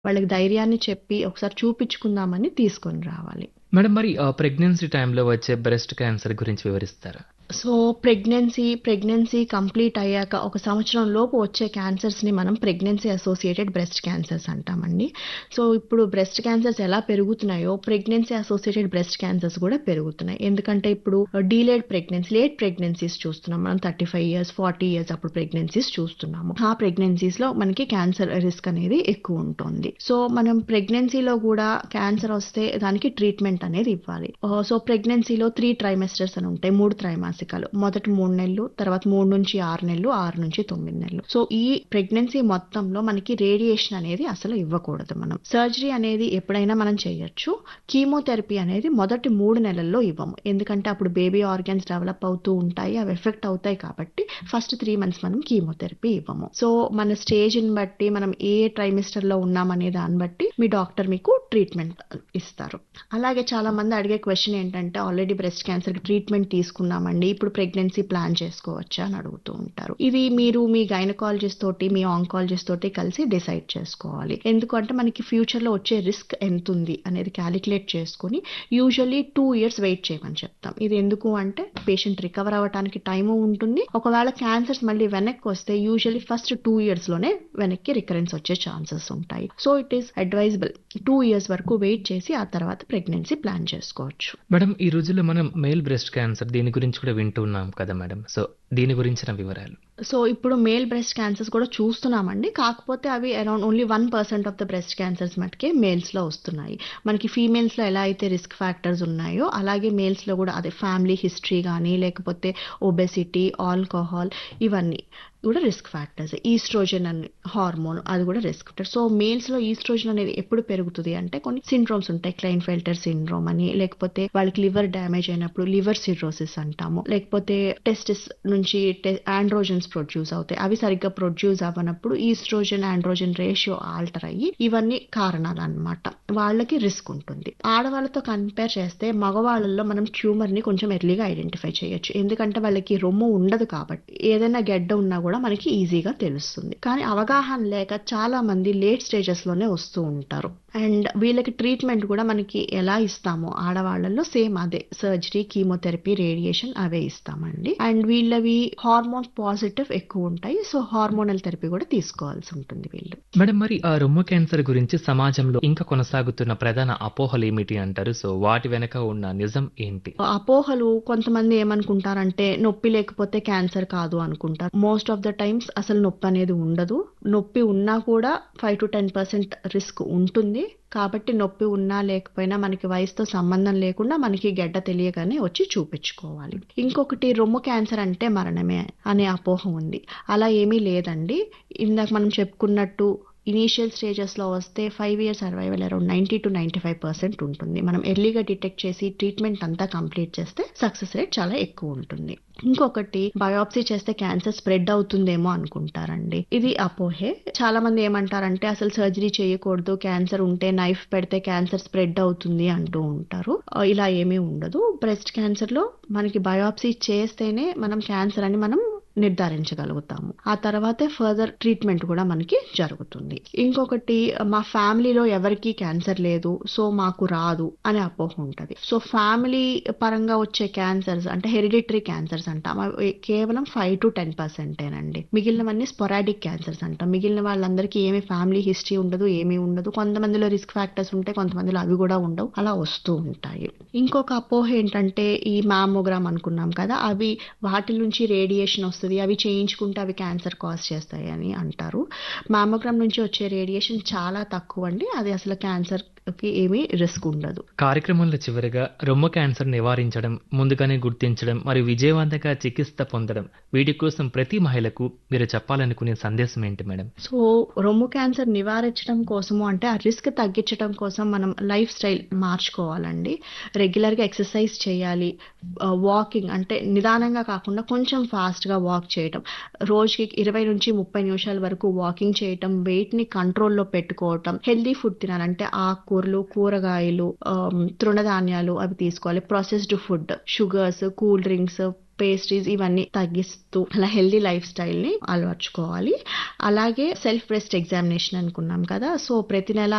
వాళ్ళకి ధైర్యాన్ని చెప్పి ఒకసారి చూపించుకుందామని తీసుకొని రావాలి. మేడం మరి ఆహ్, ప్రెగ్నెన్సీ టైంలో వచ్చే బ్రెస్ట్ క్యాన్సర్ గురించి వివరిస్తారా? సో, ప్రెగ్నెన్సీ, ప్రెగ్నెన్సీ కంప్లీట్ అయ్యాక ఒక సంవత్సరం లోపు వచ్చే క్యాన్సర్స్‌ని మనం ప్రెగ్నెన్సీ అసోసియేటెడ్ బ్రెస్ట్ క్యాన్సర్స్ అంటామండి. సో, ఇప్పుడు బ్రెస్ట్ క్యాన్సర్స్ ఎలా పెరుగుతున్నాయో ప్రెగ్నెన్సీ అసోసియేటెడ్ బ్రెస్ట్ క్యాన్సర్స్ కూడా పెరుగుతున్నాయి. ఎందుకంటే ఇప్పుడు డీలేడ్ ప్రెగ్నెన్సీ, లేట్ ప్రెగ్నెన్సీస్ చూస్తున్నాం. మనం 35 ఇయర్స్, 40 ఇయర్స్ అప్పుడు ప్రెగ్నెన్సీస్ చూస్తున్నాము. ఆ ప్రెగ్నెన్సీస్‌లో మనకి క్యాన్సర్ రిస్క్ అనేది ఎక్కువ ఉంటుంది. సో, మనం ప్రెగ్నెన్సీలో కూడా క్యాన్సర్ వస్తే దానికి ట్రీట్మెంట్ అనేది ఇవ్వాలి. ఆహ్, సో, ప్రెగ్నెన్సీలో 3 ట్రైమెస్టర్స్ అని ఉంటాయి. 3 త్రైమాసికాలు. మొదటి 3 నెలలు, తర్వాత 3-6 నెలలు, 6-9 నెలలు. సో, ఈ ప్రెగ్నెన్సీ మొత్తంలో మనకి రేడియేషన్ అనేది అసలు ఇవ్వకూడదు మనం. సర్జరీ అనేది ఎప్పుడైనా మనం చేయొచ్చు. కీమోథెరపీ అనేది మొదటి 3 నెలల్లో ఇవ్వము. ఎందుకంటే అప్పుడు బేబీ ఆర్గాన్స్ డెవలప్ అవుతూ ఉంటాయి. అవి ఎఫెక్ట్ అవుతాయి కాబట్టి ఫస్ట్ 3 మంత్స్ మనం కీమోథెరపీ ఇవ్వము. సో, మన స్టేజ్‌ని బట్టి మనం ఏ ట్రైమెస్టర్‌లో ఉన్నామనే దాన్ని బట్టి మీ డాక్టర్ మీకు ట్రీట్మెంట్ ఇస్తారు. అలాగే చాలా మంది అడిగే క్వెషన్ ఏంటంటే ఆల్రెడీ బ్రెస్ట్ క్యాన్సర్‌కి ట్రీట్మెంట్ తీసుకున్నామండి. ఇప్పుడు ప్రెగ్నెన్సీ ప్లాన్ చేసుకోవచ్చా అని అడుగుతూ ఉంటారు. ఇది మీరు మీ గైనకాలజిస్ట్ తోటి, మీ ఆంకాలజిస్ట్ తోటి కలిసి డిసైడ్ చేసుకోవాలి. ఎందుకంటే మనకి ఫ్యూచర్‌లో వచ్చే రిస్క్ ఎంతుంది అనేది కాలిక్యులేట్ చేసుకొని యూజువల్లీ 2 ఇయర్స్ వెయిట్ చేయమని చెప్తాం. ఇది ఎందుకు అంటే పేషెంట్ రికవర్ అవ్వటానికి టైము ఉంటుంది. ఒకవేళ క్యాన్సర్స్ మళ్ళీ వెనక్కి వస్తే యూజువల్లీ ఫస్ట్ 2 ఇయర్స్‌లోనే వెనక్కి రికరెన్స్ వచ్చే ఛాన్సెస్ ఉంటాయి. So, it is advisable 2 years వరకు వెయిట్ చేసి ఆ తర్వాత ప్రెగ్నెన్సీ ప్లాన్ చేసుకోవచ్చు. మేడం ఈ రోజుల్లో మనం మేల్ బ్రెస్ట్ క్యాన్సర్ దీని గురించి కూడా వింటూ ఉన్నాం కదా మేడం. సో, దీని గురించిన వివరాలు. సో, ఇప్పుడు మేల్ బ్రెస్ట్ క్యాన్సర్స్ కూడా చూస్తున్నామండి. కాకపోతే అవి around only 1% of the breast cancers మట్టుకే మేల్స్‌లో వస్తున్నాయి. మనకి ఫీమేల్స్‌లో ఎలా అయితే రిస్క్ ఫ్యాక్టర్స్ ఉన్నాయో అలాగే మేల్స్‌లో కూడా అదే ఫ్యామిలీ హిస్టరీ గానీ, లేకపోతే ఒబెసిటీ, ఆల్కహాల్ ఇవన్నీ కూడా రిస్క్ ఫ్యాక్టర్స్. ఈస్ట్రోజన్ అని హార్మోన్ అది కూడా రిస్క్ ఫ్యాక్టర్. సో, మేల్స్‌లో ఈస్ట్రోజన్ అనేది ఎప్పుడు పెరుగుతది అంటే కొన్ని సిండ్రోమ్స్ ఉంటాయి. క్లైన్ఫెల్టర్ సిండ్రోమ్ అని, లేకపోతే వాళ్ళకి లివర్ డ్యామేజ్ అయినప్పుడు లివర్ సిర్రోసిస్ అంటాము. లేకపోతే టెస్టిస్ నుంచి టె ఆండ్రోజన్స్ ప్రొడ్యూస్ అవుతాయి. అవి సరిగ్గా ప్రొడ్యూస్ అవ్వనప్పుడు ఈస్ట్రోజన్, ఆండ్రోజన్ రేషియో ఆల్టర్ అయ్యి ఇవన్నీ కారణాలన్నమాట. వాళ్ళకి రిస్క్ ఉంటుంది. ఆడవాళ్ళతో కంపేర్ చేస్తే మగవాళ్ళలో మనం ట్యూమర్‌ని కొంచెం ఎర్లీగా ఐడెంటిఫై చేయొచ్చు. ఎందుకంటే వాళ్ళకి రొమ్ము ఉండదు కాబట్టి ఏదైనా గెడ్డ ఉన్నా కూడా మనకి ఈజీగా తెలుస్తుంది. కానీ అవగాహన లేక చాలా మంది లేట్ స్టేజెస్‌లోనే వస్తూ ఉంటారు. అండ్ వీళ్ళకి ట్రీట్మెంట్ కూడా మనకి ఎలా ఇస్తామో ఆడవాళ్ళలో సేమ్ అదే సర్జరీ, కీమోథెరపీ, రేడియేషన్ అవే ఇస్తామండి. అండ్ వీళ్ళవి హార్మోన్ పాజిటివ్ ఎక్కువ ఉంటాయి. సో, హార్మోనల్ థెరపీ కూడా తీసుకోవాల్సి ఉంటుంది వీళ్ళు. మేడం మరి ఆ రొమ్ము క్యాన్సర్ గురించి సమాజంలో ఇంకా కొనసాగుతున్న ప్రధాన అపోహలు ఏమిటి అంటారు? సో, వాటి వెనక ఉన్న నిజం ఏంటి? అపోహలు కొంతమంది ఏమనుకుంటారంటే నొప్పి లేకపోతే క్యాన్సర్ కాదు అనుకుంటారు. మోస్ట్ ఆఫ్ ద టైమ్స్ అసలు నొప్పి అనేది ఉండదు. నొప్పి ఉన్నా కూడా 5-10% రిస్క్ ఉంటుంది. కాబట్టి నొప్పి ఉన్నా లేకపోయినా మనకి వయసుతో సంబంధం లేకుండా మనకి గెడ్డ తెలియగానే వచ్చి చూపించుకోవాలి. ఇంకొకటి రొమ్ము క్యాన్సర్ అంటే మరణమే అనే అపోహ ఉంది. అలా ఏమీ లేదండి. ఇందాక మనం చెప్పుకున్నట్టు ఇనీషియల్ స్టేజెస్‌లో వస్తే 5 ఇయర్స్ సర్వైవల్ అరౌండ్ 90-95% ఉంటుంది. మనం ఎర్లీగా డిటెక్ట్ చేసి ట్రీట్మెంట్ అంతా కంప్లీట్ చేస్తే సక్సెస్ రేట్ చాలా ఎక్కువ ఉంటుంది. ఇంకొకటి బయాప్సీ చేస్తే క్యాన్సర్ స్ప్రెడ్ అవుతుందేమో అనుకుంటారండి. ఇది అపోహే. చాలా మంది ఏమంటారంటే అసలు సర్జరీ చేయకూడదు. క్యాన్సర్ ఉంటే నైఫ్ పెడితే క్యాన్సర్ స్ప్రెడ్ అవుతుంది అంటూ ఉంటారు. ఆహ్, ఇలా ఏమీ ఉండదు. బ్రెస్ట్ క్యాన్సర్‌లో మనకి బయాప్సీ చేస్తేనే మనం క్యాన్సర్ అని మనం నిర్ధారించగలుగుతాము. ఆ తర్వాతే ఫర్దర్ ట్రీట్మెంట్ కూడా మనకి జరుగుతుంది. ఇంకొకటి మా ఫ్యామిలీలో ఎవరికీ క్యాన్సర్ లేదు. సో, మాకు రాదు అనే అపోహ ఉంటది. సో, ఫ్యామిలీ పరంగా వచ్చే క్యాన్సర్స్ అంటే హెరిడిటరీ క్యాన్సర్స్ అంటాం. అవి కేవలం 5-10%ఏనండి. మిగిలినవన్నీ స్పోరాడిక్ క్యాన్సర్స్ అంటాం. మిగిలిన వాళ్ళందరికీ ఏమి ఫ్యామిలీ హిస్టరీ ఉండదు. ఏమీ ఉండదు. కొంతమందిలో రిస్క్ ఫ్యాక్టర్స్ ఉంటాయి. కొంతమందిలో అవి కూడా ఉండవు. అలా వస్తూ ఉంటాయి. ఇంకొక అపోహ ఏంటంటే ఈ మామోగ్రామ్ అనుకున్నాం కదా! అవి వాటి నుంచి రేడియేషన్ వస్తది. అవి చేయించుకుంటే అవి క్యాన్సర్ కాజ్ చేస్తాయి అని అంటారు. మామోగ్రామ్ నుంచి వచ్చే రేడియేషన్ చాలా తక్కువండి. అది అసలు క్యాన్సర్‌కి ఏమీ రిస్క్ ఉండదు. కార్యక్రమంలో చివరగా రొమ్ము క్యాన్సర్ నివారించడం, ముందుగానే గుర్తించడం మరియు విజయవంతంగా చికిత్స పొందడం వీటి కోసం ప్రతి మహిళకు మీరు చెప్పాలనుకునే సందేశం ఏంటి మేడం? సో, రొమ్ము క్యాన్సర్ నివారించడం కోసము అంటే ఆ రిస్క్ తగ్గించడం కోసం మనం లైఫ్ స్టైల్ మార్చుకోవాలండి. రెగ్యులర్‌గా ఎక్సర్సైజ్ చేయాలి. ఆహ్, వాకింగ్ అంటే నిదానంగా కాకుండా కొంచెం ఫాస్ట్‌గా వాక్ చేయటం. రోజుకి 20-30 నిమిషాల వరకు వాకింగ్ చేయటం, వెయిట్‌ని కంట్రోల్‌లో పెట్టుకోవటం, హెల్తీ ఫుడ్ తినాలి. అంటే ఆకుకూరలు, కూరగాయలు, ఆహ్, తృణధాన్యాలు అవి తీసుకోవాలి. Processed food, sugars, cool drinks, pastries ఇవన్నీ తగ్గిస్తూ అలా హెల్తీ లైఫ్ స్టైల్‌ని అలవర్చుకోవాలి. అలాగే సెల్ఫ్ బ్రెస్ట్ ఎగ్జామినేషన్ అనుకున్నాం కదా! సో, ప్రతి నెల